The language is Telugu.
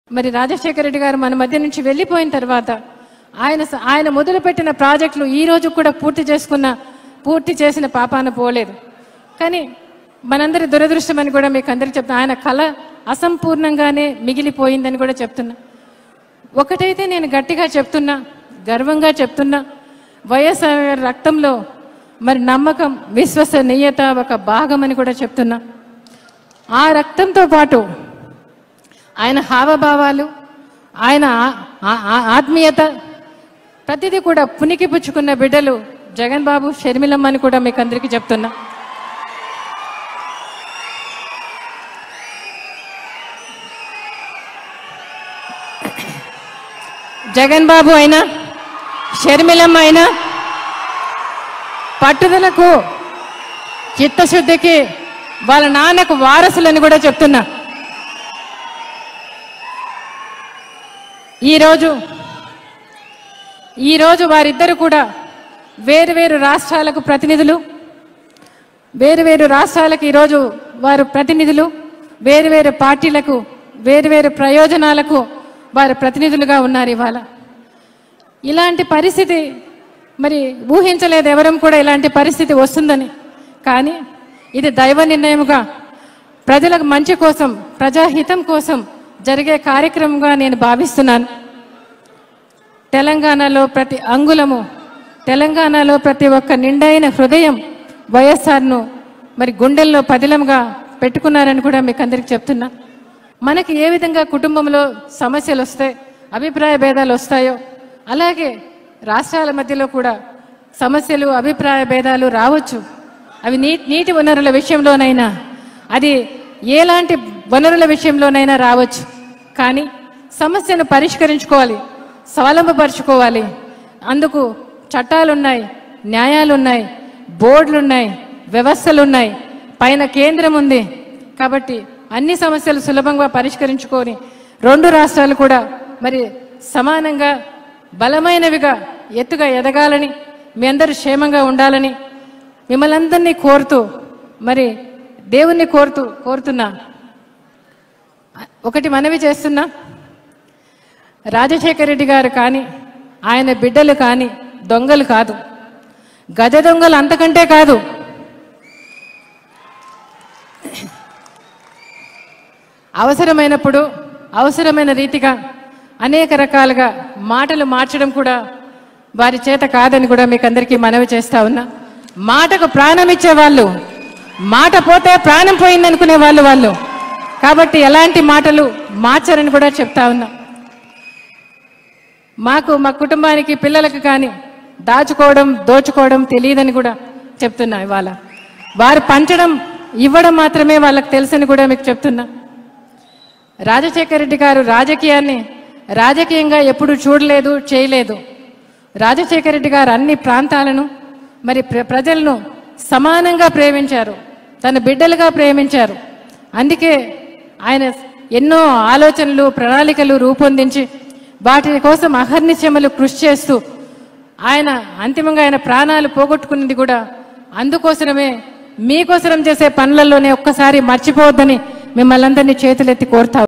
మరి రాజశేఖర రెడ్డి గారు మన మధ్య నుంచి వెళ్ళిపోయిన తర్వాత ఆయన స- ఆయన మొదలుపెట్టిన ప్రాజెక్టులు ఈ రోజు కూడా పూర్తి చేసుకున్న పూర్తి చేసిన పాపాన పోలేదు కానీ మనందరి దురదృష్టం అని కూడా మీకు అందరికి చెప్తున్నా ఆయన కళ అసంపూర్ణంగానే మిగిలిపోయిందని కూడా చెప్తున్నా ఒకటైతే నేను గట్టిగా చెప్తున్నా గర్వంగా చెప్తున్నా వైఎస్ఆర్ రక్తంలో మరి నమ్మకం విశ్వసనీయత ఒక భాగం అని కూడా చెప్తున్నా ఆ రక్తంతో పాటు ఆయన హావభావాలు ఆయన ఆ- ఆ- ఆ- ఆత్మీయత ప్రతిదీ కూడా పునికి పుచ్చుకున్న బిడ్డలు జగన్ బాబు షర్మిలమ్మ అని కూడా మీకు అందరికీ చెప్తున్నా జగన్ బాబు అయినా షర్మిలమ్మ అయినా పట్టుదలకు చిత్తశుద్ధికి వాళ్ళ నాన్నకు వారసులని కూడా చెప్తున్నా ఈరోజు ఈరోజు వారిద్దరు కూడా వేరు వేరు రాష్ట్రాలకు ప్రతినిధులు వేరు వేరు రాష్ట్రాలకు ఈరోజు వారు ప్రతినిధులు వేరు వేరు పార్టీలకు వేరు వేరు ప్రయోజనాలకు వారు ప్రతినిధులుగా ఉన్నారు ఇవాళ ఇలాంటి పరిస్థితి మరి ఊహించలేదు ఎవరం కూడా ఇలాంటి పరిస్థితి వస్తుందని కానీ ఇది దైవ నిర్ణయముగా ప్రజలకు మంచి కోసం ప్రజాహితం కోసం జరిగే కార్యక్రమంగా నేను భావిస్తున్నాను తెలంగాణలో ప్రతి అంగుళము తెలంగాణలో ప్రతి ఒక్క నిండైన హృదయం వైఎస్ఆర్ను మరి గుండెల్లో పదిలంగా పెట్టుకున్నారని కూడా మీకు అందరికి చెప్తున్నా మనకి ఏ విధంగా కుటుంబంలో సమస్యలు వస్తాయి అభిప్రాయ భేదాలు వస్తాయో అలాగే రాష్ట్రాల మధ్యలో కూడా సమస్యలు అభిప్రాయ భేదాలు రావచ్చు అవి నీ నీటి వనరుల విషయంలోనైనా అది ఎలాంటి వనరుల విషయంలోనైనా రావచ్చు కానీ సమస్యను పరిష్కరించుకోవాలి స్వలంబపరుచుకోవాలి అందుకు చట్టాలున్నాయి న్యాయాలున్నాయి బోర్డులున్నాయి వ్యవస్థలున్నాయి పైన కేంద్రం ఉంది కాబట్టి అన్ని సమస్యలు సులభంగా పరిష్కరించుకొని రెండు రాష్ట్రాలు కూడా మరి సమానంగా బలమైనవిగా ఎత్తుగా ఎదగాలని మీ అందరూ క్షేమంగా ఉండాలని మిమ్మల్ని అందరినీ కోరుతూ మరి దేవుణ్ణి కోరుతూ కోరుతున్నా ఒకటి మనవి చేస్తున్నా రాజశేఖర రెడ్డి గారు కానీ ఆయన బిడ్డలు కానీ దొంగలు కాదు గజ దొంగలు అంతకంటే కాదు అవసరమైనప్పుడు అవసరమైన రీతిగా అనేక రకాలుగా మాటలు మార్చడం కూడా వారి చేత కాదని కూడా మీకు అందరికీ మనవి చేస్తా ఉన్నా మాటకు ప్రాణం ఇచ్చే వాళ్ళు మాట పోతే ప్రాణం పోయిందనుకునే వాళ్ళు వాళ్ళు కాబట్టి ఎలాంటి మాటలు మార్చరని కూడా చెప్తా ఉన్నా మాకు మా కుటుంబానికి పిల్లలకు కానీ దాచుకోవడం దోచుకోవడం తెలియదని కూడా చెప్తున్నా ఇవాళ వారు పంచడం ఇవ్వడం మాత్రమే వాళ్ళకి తెలుసని కూడా మీకు చెప్తున్నా రాజశేఖర రెడ్డి గారు రాజకీయాన్ని రాజకీయంగా ఎప్పుడు చూడలేదు చేయలేదు రాజశేఖర రెడ్డి గారు అన్ని ప్రాంతాలను మరి ప్ర- ప్రజలను సమానంగా ప్రేమించారు తన బిడ్డలుగా ప్రేమించారు అందుకే ఆయన ఎన్నో ఆలోచనలు ప్రణాళికలు రూపొందించి వాటి కోసం అహర్నిశమలు కృషి చేస్తూ ఆయన అంతిమంగా ఆయన ప్రాణాలు పోగొట్టుకున్నది కూడా అందుకోసమే మీకోసరం చేసే పనులలోనే ఒక్కసారి మర్చిపోవద్దని మిమ్మల్ని అందరినీ చేతులెత్తి కోరుతా